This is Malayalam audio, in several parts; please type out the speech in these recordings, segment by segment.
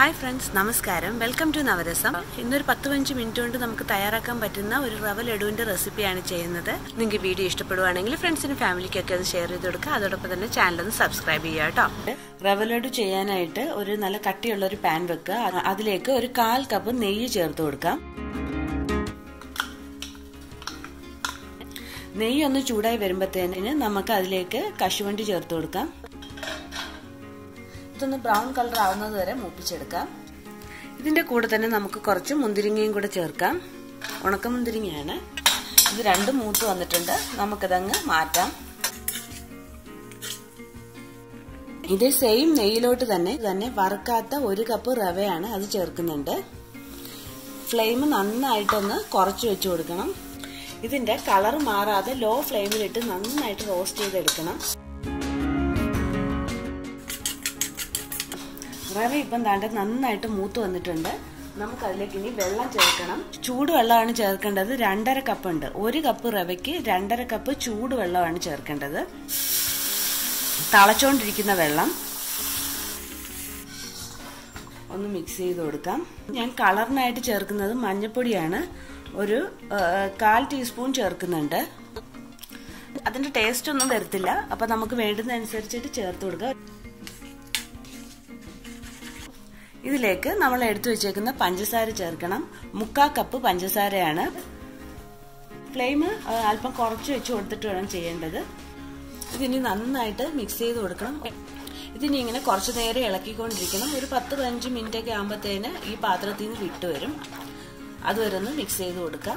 ഹായ് ഫ്രണ്ട്സ് നമസ്കാരം വെൽക്കം ടു നവരസം ഇന്നൊരു പത്ത് പതിനഞ്ച് മിനിറ്റ് കൊണ്ട് നമുക്ക് തയ്യാറാക്കാൻ പറ്റുന്ന ഒരു റവ ലഡുവിന്റെ റെസിപ്പിയാണ് ചെയ്യുന്നത് നിങ്ങൾക്ക് വീഡിയോ ഇഷ്ടപ്പെടുവാണെങ്കിൽ ഫ്രണ്ട്സിനും ഫാമിലിക്കൊക്കെ അത് ഷെയർ ചെയ്ത് കൊടുക്കുക അതോടൊപ്പം തന്നെ ചാനൽ ഒന്ന് സബ്സ്ക്രൈബ് ചെയ്യുക കേട്ടോ റവ ലഡു ചെയ്യാനായിട്ട് ഒരു നല്ല കട്ടിയുള്ള ഒരു പാൻ വെക്കുക അതിലേക്ക് ഒരു കാൽ കപ്പ് നെയ്യ് ചേർത്ത് കൊടുക്കാം നെയ്യ് ഒന്ന് ചൂടായി വരുമ്പോഴത്തേന് നമുക്ക് അതിലേക്ക് കശുവണ്ടി ചേർത്ത് കൊടുക്കാം ഇതൊന്ന് ബ്രൗൺ കളർ ആവുന്നത് വരെ മൂപ്പിച്ചെടുക്കാം ഇതിന്റെ കൂടെ തന്നെ നമുക്ക് കുറച്ച് മുന്തിരിങ്ങയും കൂടെ ചേർക്കാം ഉണക്ക മുന്തിരിങ്ങയാണ് ഇത് രണ്ടും മൂത്ത് വന്നിട്ടുണ്ട് നമുക്കതങ്ങ് മാറ്റാം ഇതേ സെയിം നെയ്യിലോട്ട് തന്നെ തന്നെ വറുക്കാത്ത ഒരു കപ്പ് റവയാണ് അത് ചേർക്കുന്നുണ്ട് ഫ്ലെയിം നന്നായിട്ടൊന്ന് കുറച്ച് വെച്ച് കൊടുക്കണം ഇതിന്റെ കളർ മാറാതെ ലോ ഫ്ലെയിമിലിട്ട് നന്നായിട്ട് റോസ്റ്റ് ചെയ്തെടുക്കണം റവ ഇപ്പം താണ്ട് നന്നായിട്ട് മൂത്ത് വന്നിട്ടുണ്ട് നമുക്ക് അതിലേക്ക് ഇനി വെള്ളം ചേർക്കണം ചൂടുവെള്ളമാണ് ചേർക്കേണ്ടത് രണ്ടര കപ്പ് ഉണ്ട് ഒരു കപ്പ് റവയ്ക്ക് രണ്ടര കപ്പ് ചൂടുവെള്ളമാണ് ചേർക്കേണ്ടത് തളച്ചോണ്ടിരിക്കുന്ന വെള്ളം ഒന്ന് മിക്സ് ചെയ്ത് കൊടുക്കാം ഞാൻ കളറിനായിട്ട് ചേർക്കുന്നത് മഞ്ഞപ്പൊടിയാണ് ഒരു കാൽ ടീസ്പൂൺ ചേർക്കുന്നുണ്ട് അതിന്റെ ടേസ്റ്റ് ഒന്നും വരത്തില്ല അപ്പൊ നമുക്ക് വേണ്ടുന്നതനുസരിച്ചിട്ട് ചേർത്ത് കൊടുക്കുക ഇതിലേക്ക് നമ്മൾ എടുത്തു വെച്ചേക്കുന്ന പഞ്ചസാര ചേർക്കണം മുക്കാ കപ്പ് പഞ്ചസാരയാണ് ഫ്ലെയിം അല്പം കുറച്ച് വെച്ച് കൊടുത്തിട്ട് വേണം ചെയ്യേണ്ടത് ഇതിനി നന്നായിട്ട് മിക്സ് ചെയ്ത് കൊടുക്കണം ഇതിനി ഇങ്ങനെ കുറച്ച് നേരം ഇളക്കിക്കൊണ്ടിരിക്കണം ഒരു പത്ത് പതിനഞ്ച് മിനിറ്റ് ഒക്കെ ആകുമ്പോഴത്തേന് ഈ പാത്രത്തിൽ നിന്ന് വിട്ടു വരും അതുവരെ ഒന്ന് മിക്സ് ചെയ്ത് കൊടുക്കാം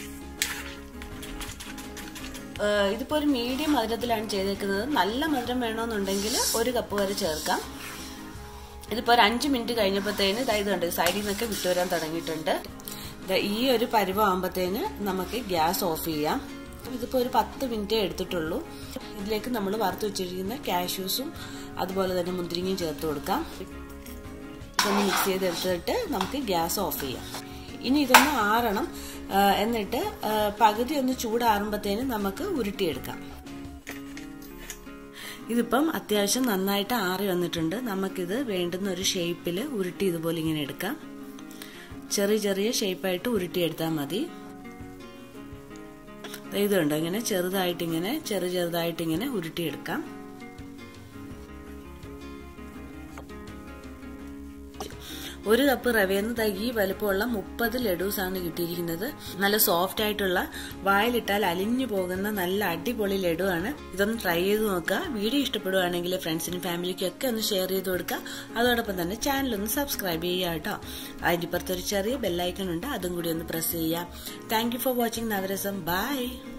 ഇതിപ്പോ ഒരു മീഡിയം മധുരത്തിലാണ് ചെയ്തേക്കുന്നത് നല്ല മധുരം വേണമെന്നുണ്ടെങ്കിൽ ഒരു കപ്പ് വരെ ചേർക്കാം ഇതിപ്പോ ഒരു അഞ്ച് മിനിറ്റ് കഴിഞ്ഞപ്പോഴത്തേന് ഇതായത് കണ്ട് സൈഡിൽ നിന്നൊക്കെ വിട്ടുവരാൻ തുടങ്ങിയിട്ടുണ്ട് ഈ ഒരു പരുവാകുമ്പോഴത്തേന് നമുക്ക് ഗ്യാസ് ഓഫ് ചെയ്യാം ഇതിപ്പോ ഒരു പത്ത് മിനിറ്റേ എടുത്തിട്ടുള്ളൂ ഇതിലേക്ക് നമ്മൾ വറുത്ത് വെച്ചിരിക്കുന്ന കാഷ്യൂസും അതുപോലെ തന്നെ മുന്തിരിങ്ങയും ചേർത്ത് കൊടുക്കാം ഇതൊന്ന് മിക്സ് ചെയ്തെടുത്തിട്ട് നമുക്ക് ഗ്യാസ് ഓഫ് ചെയ്യാം ഇനി ഇതൊന്ന് ആറണം എന്നിട്ട് പകുതി ഒന്ന് ചൂടാറുമ്പോഴത്തേന് നമുക്ക് ഉരുട്ടിയെടുക്കാം ഇതിപ്പം അത്യാവശ്യം നന്നായിട്ട് ആറി വന്നിട്ടുണ്ട് നമുക്കിത് വേണ്ടുന്ന ഒരു ഷേപ്പിൽ ഉരുട്ടി ഇതുപോലെ ഇങ്ങനെ എടുക്കാം ചെറിയ ചെറിയ ഷേപ്പായിട്ട് ഉരുട്ടിയെടുത്താൽ മതി ഇതുണ്ട് ഇങ്ങനെ ചെറുതായിട്ട് ഇങ്ങനെ ചെറു ചെറുതായിട്ട് ഇങ്ങനെ ഉരുട്ടിയെടുക്കാം ഒരു കപ്പ് റവയെന്ന് ഈ വലുപ്പമുള്ള മുപ്പത് ലഡൂസ് ആണ് കിട്ടിയിരിക്കുന്നത് നല്ല സോഫ്റ്റ് ആയിട്ടുള്ള വായിലിട്ടാൽ അലിഞ്ഞു പോകുന്ന നല്ല അടിപൊളി ലഡു ആണ് ഇതൊന്ന് ട്രൈ ചെയ്ത് നോക്കുക വീഡിയോ ഇഷ്ടപ്പെടുവാണെങ്കിൽ ഫ്രണ്ട്സിനും ഫാമിലിക്കും ഒക്കെ ഒന്ന് ഷെയർ ചെയ്ത് കൊടുക്കുക അതോടൊപ്പം തന്നെ ചാനൽ ഒന്ന് സബ്സ്ക്രൈബ് ചെയ്യുക കേട്ടോ അതിൻ്റെ പുറത്തൊരു ചെറിയ ബെല്ലൈക്കൺ ഉണ്ട് അതും കൂടി ഒന്ന് പ്രസ് ചെയ്യുക thank you for watching Navarasam by